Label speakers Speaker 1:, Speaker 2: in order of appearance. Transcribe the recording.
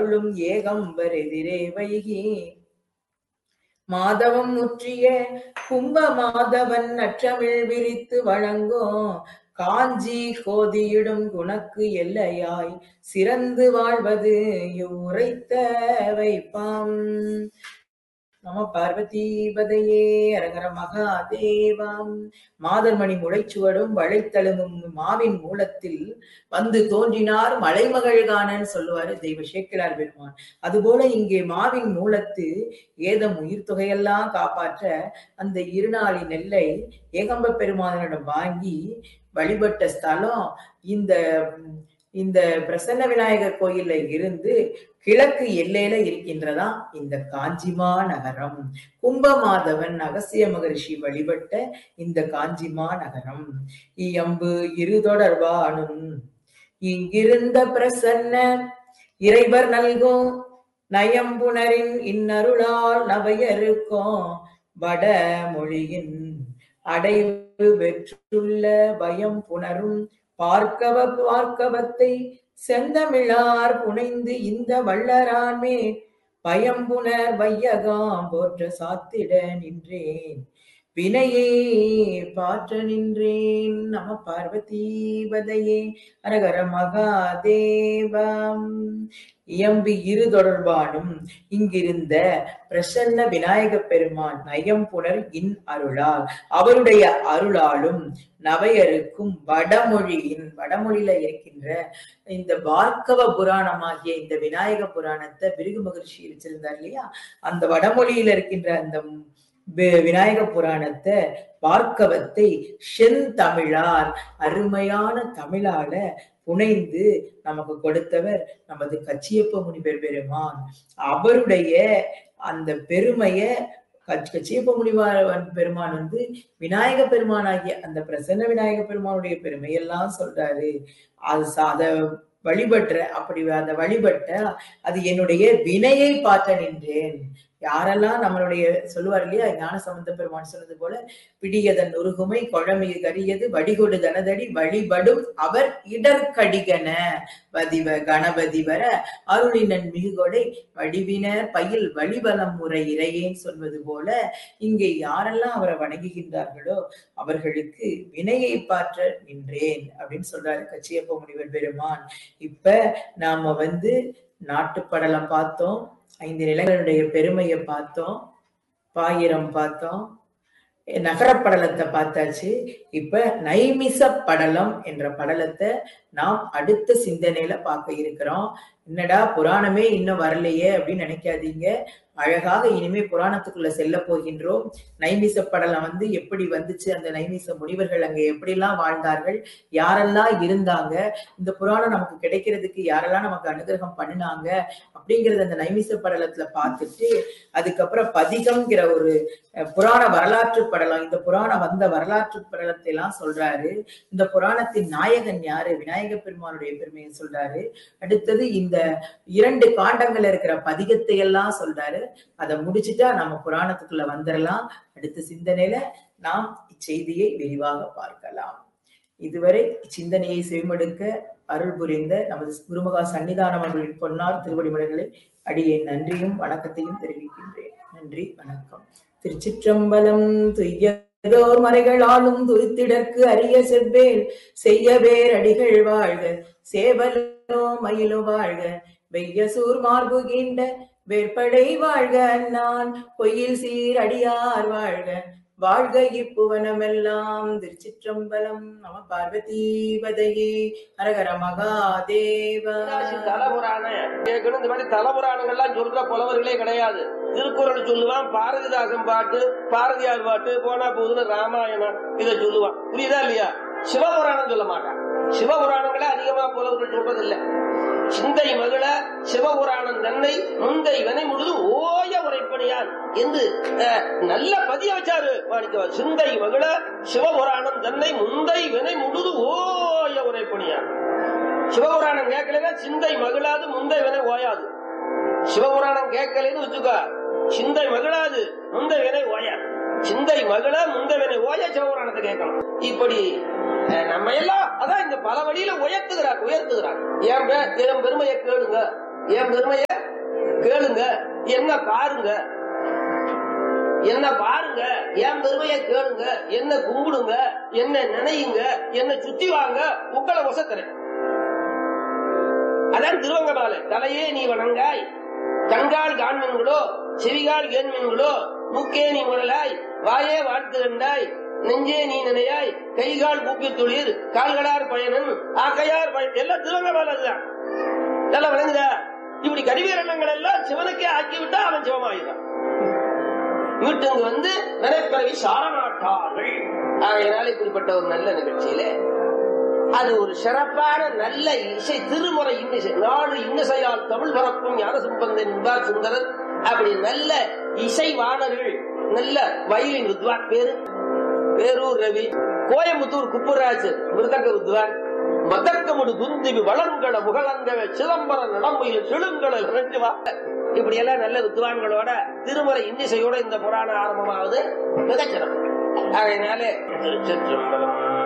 Speaker 1: அருளும் ஏகம்பர் எதிரே வைகி மாதவம் முற்றிய கும்ப மாதவன் நற்றமிழ் விரித்து வழங்கும் காஞ்சி கோதியிடும் குணக்கு எல்லையாய் சிறந்து வாழ்வது இவ்வுரைத்த வைப்பாம் நம பார்வதீபதையே அரகர மகாதேவாம் மாதர்மணி முளைச்சுவடும் வளைத்தழுமும் மாவின் மூலத்தில் வந்து தோன்றினார் மலைமகள்கானன் சொல்லுவாரு தெய்வ சேக்கிரார் பெருமான் அதுபோல இங்கே மாவின் மூலத்து ஏதம் உயிர் தொகையெல்லாம் காப்பாற்ற அந்த இருநாளி நெல்லை ஏகம்ப பெருமானிடம் வாங்கி வழிபட்ட ஸ்தலம் இந்த இந்த பிரசன்ன விநாயகர் கோயில்ல இருந்து கிழக்கு எல்லையில இருக்கின்றதா இந்த காஞ்சிமா நகரம் கும்பமாதவன் அகசிய மகரிஷி வழிபட்ட இந்த காஞ்சிமா நகரம் இயம்பு இருதொடர்பானும் இங்கிருந்த பிரசன்ன இறைவர் நல்கும் நயம்புணரின் இன்னருளால் நவையருக்கும் வட மொழியின் அடைவு பெற்றுள்ள பயம் புணரும் பார்க்கவ பார்க்கவத்தை செந்தமிழார் புனைந்து இந்த வள்ளரான்மே பயம்புணர் வையகாம் போற்ற சாத்திட நின்றேன் வினையே பாற்ற நின்றேன் நம பார்வதீபதையே அரகர மகாதேவம் இயம்பி இரு தொடர்பானும் இங்கிருந்த பிரசன்ன விநாயக பெருமான் நயம் புனர் இன் அருளால் அவருடைய அருளாலும் நவையருக்கும் வடமொழியின் வடமொழியில இருக்கின்ற இந்த பார்க்கவ புராணமாகிய இந்த விநாயக புராணத்தை பிருகு மகர்ஷி வச்சிருந்தார் இல்லையா அந்த வடமொழியில இருக்கின்ற அந்த வி- விநாயக புராணத்தை பார்க்கவத்தை செந்தமிழார் அருமையான தமிழால புனைந்து நமக்கு கொடுத்தவர் நமது கச்சியப்ப முனிவர் பெருமான் அவருடைய அந்த பெருமைய கச்- கச்சியப்ப முனிவர் பெருமான் வந்து விநாயக பெருமானாகிய அந்த பிரசன்ன விநாயக பெருமானுடைய பெருமையெல்லாம் சொல்றாரு அது ச- அத வழிபற்ற அப்படி அந்த வழிபட்ட அது என்னுடைய வினையை பார்க்க நின்றேன் யாரெல்லாம் நம்மளுடைய சொல்லுவார் இல்லையா ஞான சம்பந்த பெருமான் சொன்னது போல பிடியதன் உருகுமை குழமைய கரியது வடிகொடு தனதடி வழிபடும் அவர் இடர்கடிகன வதிவ கணபதி வர அருளினன் மிகுகொடை வடிவினர் பயில் வழிபலம் முறை இறையேன் சொல்வது போல இங்கே யாரெல்லாம் அவரை வணங்குகின்றார்களோ அவர்களுக்கு வினையை பாற்ற நின்றேன் அப்படின்னு சொல்றாரு கச்சியப்ப முனிவர் பெருமான் இப்ப நாம வந்து நாட்டுப்படலம் பார்த்தோம் ஐந்து நிலங்களுடைய பெருமையை பார்த்தோம் பாயிரம் பார்த்தோம் நகரப்படலத்தை பார்த்தாச்சு இப்ப நைமிச படலம் என்ற படலத்தை நாம் அடுத்த சிந்தனையில பார்க்க இருக்கிறோம் என்னடா புராணமே இன்னும் வரலையே அப்படின்னு நினைக்காதீங்க அழகாக இனிமே புராணத்துக்குள்ள செல்ல போகின்றோம் நைமிச படலம் வந்து எப்படி வந்துச்சு அந்த நைமிச முனிவர்கள் அங்க எப்படிலாம் வாழ்ந்தார்கள் யாரெல்லாம் இருந்தாங்க இந்த புராணம் நமக்கு கிடைக்கிறதுக்கு யாரெல்லாம் நமக்கு அனுகிரகம் பண்ணினாங்க அப்படிங்கறத அந்த நைமிச படலத்துல பார்த்துட்டு அதுக்கப்புறம் பதிகம்ங்கிற ஒரு அஹ், புராண வரலாற்று படலம் இந்த புராணம் வந்த வரலாற்று படலத்தை எல்லாம் சொல்றாரு இந்த புராணத்தின் நாயகன் யாரு விநாயக பெருமானுடைய பெருமையை சொல்றாரு அடுத்தது இந்த இரண்டு காண்டங்கள்ல இருக்கிற பதிகத்தை எல்லாம் சொல்றாரு அதை முடிச்சுட்டா நம்ம புராணத்துக்குள்ள வந்துடலாம் அடுத்த சிந்தனையில நாம் இச்செய்தியை விரிவாக பார்க்கலாம் இதுவரை சிந்தனையை செவிமடுக்க அருள் புரிந்த நமது குருமகா சன்னிதானம் அவர்களின் பொன்னார் திருவடிமலர்களை அடியேன் நன்றியும் வணக்கத்தையும் தெரிவிக்கின்றேன் நன்றி வணக்கம் திருச்சிற்றம்பலம் துய்யதோர் மறைகளாலும் துருத்திடற்கு அரிய செவ்வேல் செய்ய வேரடிகள் வாழ்க சேவலோ மயிலோ வாழ்க வெய்ய சூர் மார்புகின்ற வேற்படை வாழ்க நான் பொய்யில் சீர் அடியார் வாழ்க வாழ்க இப்புவனமெல்லாம் திருச்சிற்றம்பலம் நம பார்வதீபதையே ஹரஹர மகாதேவா
Speaker 2: தலைபுராணம் கேட்கணும் இந்த மாதிரி தலைபுராணங்கள்லாம் சொல்ற புலவர்களே கிடையாது திருக்குறள் சொல்லுவான் பாரதிதாசன் பாட்டு பாரதியார் பாட்டு போனா போகுதுன்னு ராமாயணம் இதை சொல்லுவான் புரியுதா இல்லையா சிவபுராணம் சொல்ல மாட்டான் சிவபுராணங்களே அதிகமா புலவர்கள் சொல்றதில்லை சிந்தை மகிழ சிவபுராணம் தன்னை முந்தை வினை முழுது ஓய உரைப்பணியான் என்று அஹ், நல்ல பதிய வச்சாரு மாணிக்கவா சிந்தை மகிழ சிவபுராணம் தன்னை முந்தை வினை முழுது ஓய உரைப்பணியான் சிவபுராணம் கேட்கலன்னா சிந்தை மகிழாது முந்தை வினை ஓயாது சிவபுராணம் கேட்கலன்னு வச்சுக்கோ சிந்தை மகிழாது முந்தை வினை ஓயாது சிந்தை மகிழ முந்தை வினை ஓய சிவபுராணத்தை கேட்கணும் இப்படி அஹ், நம்ம எல்லாம் அதான் இந்த பல வழியில உயர்த்துகிறார் உயர்த்துகிறார் என் பே- என் பெருமையை கேளுங்க என் பெருமைய கேளுங்க என்ன பாருங்க என்ன பாருங்க என் பெருமையை கேளுங்க என்ன கும்பிடுங்க என்ன நினையுங்க என்ன சுத்தி வாங்க உங்களை வசத்துறேன் அதான் திருவங்கமாலை தலையே நீ வணங்காய் கண்கால் காண்மீன்களோ செவிகால் கேண்மீன்களோ மூக்கே நீ முரலாய் வாயே வாழ்த்து கண்டாய் நெஞ்சே நீ நினையாய் கைகால் கூப்பி தொழில் கால்களார் பயணன் ஆக்கையார் பயன் எல்லாம் திருவங்கமாலை தான் நல்லா விளங்குதா இப்படி கருவீரணங்கள் எல்லாம் சிவனுக்கே ஆக்கி விட்டா அவன் சிவமாயிதான் வீட்டுக்கு வந்து நினைப்பறவை சாரமாட்டார்கள் ஆகையினால இப்படிப்பட்ட ஒரு நல்ல நிகழ்ச்சியில அது ஒரு சிறப்பான நல்ல இசை திருமுறை இன்னிசை நாடு இன்னிசையால் தமிழ் பரப்பும் ஞான சம்பந்தன் என்பார் சுந்தரர் அப்படி நல்ல இசைவாணர்கள் நல்ல வயலின் வித்வான் பேரு பேரூர் ரவி கோயம்புத்தூர் குப்புராஜ் மிருதங்க வித்வான் மதக்கமுடு குந்திவி வளர்ங்கள முகலங்கவ சிதம்பர நடமுயில் செழுங்கள நிறைஞ்சுவா இப்படி எல்லாம் நல்ல வித்வான்களோட திருமுறை இன்னிசையோட இந்த புராணம் ஆரம்பமாவது மிகச்சிறப்பு அதனால திருச்சிற்றம்பலம்